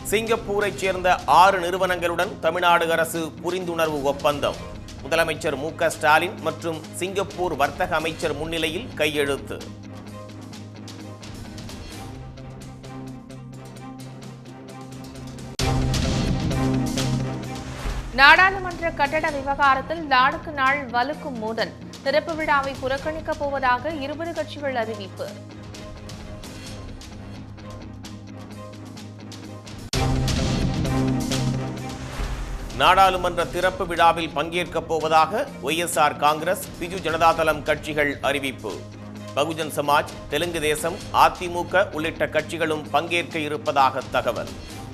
சிங்கப்பூரைச் சேர்ந்த ஆறு நிறுவனங்களுடன் தமிழ்நாடு அரசு புரிந்துணர்வு ஒப்பந்தம் முதலமைச்சர் மு க ஸ்டாலின் மற்றும் சிங்கப்பூர் வர்த்தக அமைச்சர் முன்னிலையில் கையெழுத்து நாடாளுமன்ற கட்டட விவகாரத்தில் நாளுக்கு நாள் வலுக்கும் மோதல் திறப்பு விழாவை புறக்கணிக்கப் போவதாக இருபது கட்சிகள் அறிவிப்பு நாடாளுமன்ற திறப்பு விழாவில் பங்கேற்கப் போவதாக ஒய்எஸ்ஆர் காங்கிரஸ் பிஜு ஜனதாதளம் கட்சிகள் அறிவிப்பு பகுஜன் சமாஜ் தெலுங்கு தேசம் அதிமுக உள்ளிட்ட கட்சிகளும் பங்கேற்க இருப்பதாக தகவல்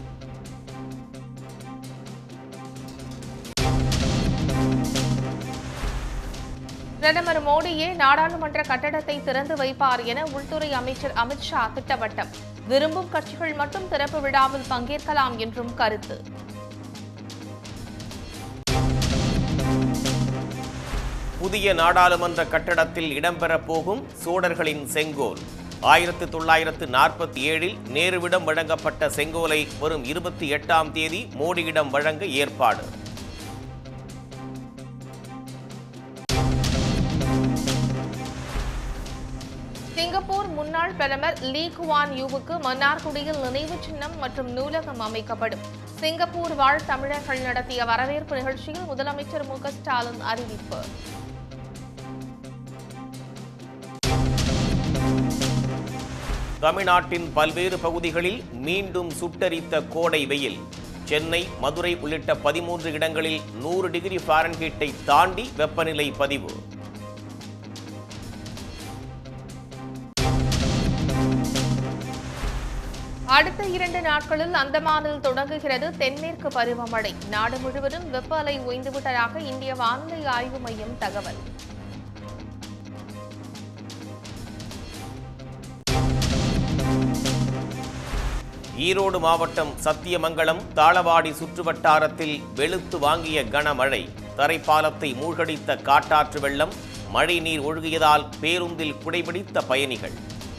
பிரதமர் மோடியே நாடாளுமன்ற கட்டடத்தை திறந்து வைப்பார் என உள்துறை அமைச்சர் அமித்ஷா திட்டவட்டம் விரும்பும் கட்சிகள் மட்டும் திறப்பு விழாவில் பங்கேற்கலாம் என்றும் கருத்து புதிய நாடாளுமன்ற கட்டடத்தில் இடம்பெறப் போகும் சோழர்களின் செங்கோல் ஆயிரத்து தொள்ளாயிரத்து நாற்பத்தி ஏழில் நேருவிடம் வழங்கப்பட்ட செங்கோலை வரும் இருபத்தி எட்டாம் தேதி மோடியிடம் வழங்க ஏற்பாடு சிங்கப்பூர் முன்னாள் பிரதமர் லீ குவான் யூவுக்கு மன்னார்குடியில் நினைவு சின்னம் மற்றும் நூலகம் அமைக்கப்படும் சிங்கப்பூர் வாழ் தமிழர்கள் நடத்திய வரவேற்பு நிகழ்ச்சியில் முதலமைச்சர் மு க ஸ்டாலின் அறிவிப்பு தமிழ்நாட்டின் பல்வேறு பகுதிகளில் மீண்டும் சுட்டரித்த கோடை வெயில் சென்னை மதுரை உள்ளிட்ட பதிமூன்று இடங்களில் நூறு டிகிரி ஃபாரன்ஹீட்டை தாண்டி வெப்பநிலை பதிவு அடுத்த இரண்டு நாட்களில் அந்தமானில் தொடங்குகிறது தென்மேற்கு பருவமழை நாடு முழுவதும் வெப்ப அலை ஓய்ந்துவிட்டதாக இந்திய வானிலை ஆய்வு மையம் தகவல் ஈரோடு மாவட்டம் சத்தியமங்கலம் தாளவாடி சுற்றுவட்டாரத்தில் வெளுத்து வாங்கிய கனமழை தரைப்பாலத்தை மூழ்கடித்த காட்டாற்று வெள்ளம் மழைநீர் ஒழுகியதால் பேருந்தில் குடைபிடித்த பயணிகள்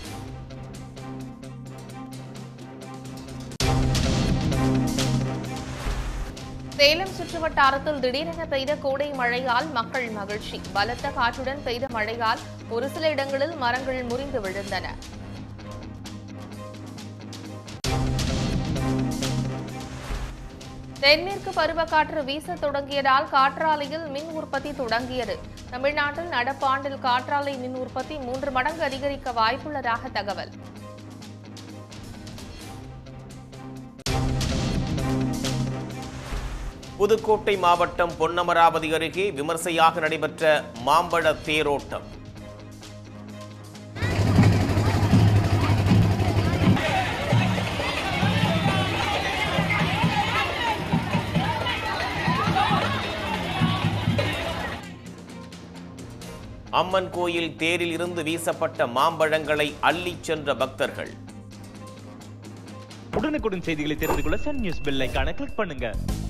சேலம் சுற்றுவட்டாரத்தில் திடீரென பெய்த கோடை மழையால் மக்கள் மகிழ்ச்சி பலத்த காற்றுடன் பெய்த மழையால் ஒரு சில இடங்களில் மரங்கள் முறிந்து விழுந்தன தென்மேற்கு பருவக்காற்று வீச தொடங்கியதால் காற்றாலையில் மின் உற்பத்தி தொடங்கியது தமிழ்நாட்டில் நடப்பாண்டில் காற்றாலை மின் உற்பத்தி மூன்று மடங்கு அதிகரிக்க வாய்ப்புள்ளதாக தகவல் புதுக்கோட்டை மாவட்டம் பொன்னமராவதி அருகே விமர்சையாக நடைபெற்ற மாம்பழ தேரோட்டம் அம்மன் கோயில் தேரில் இருந்து வீசப்பட்ட மாம்பழங்களை அள்ளிச் சென்ற பக்தர்கள் உடனுக்குடன் செய்திகளை தெரிந்து கொள்ள சன் நியூஸ் பெல் ஐகானை கிளிக் பண்ணுங்க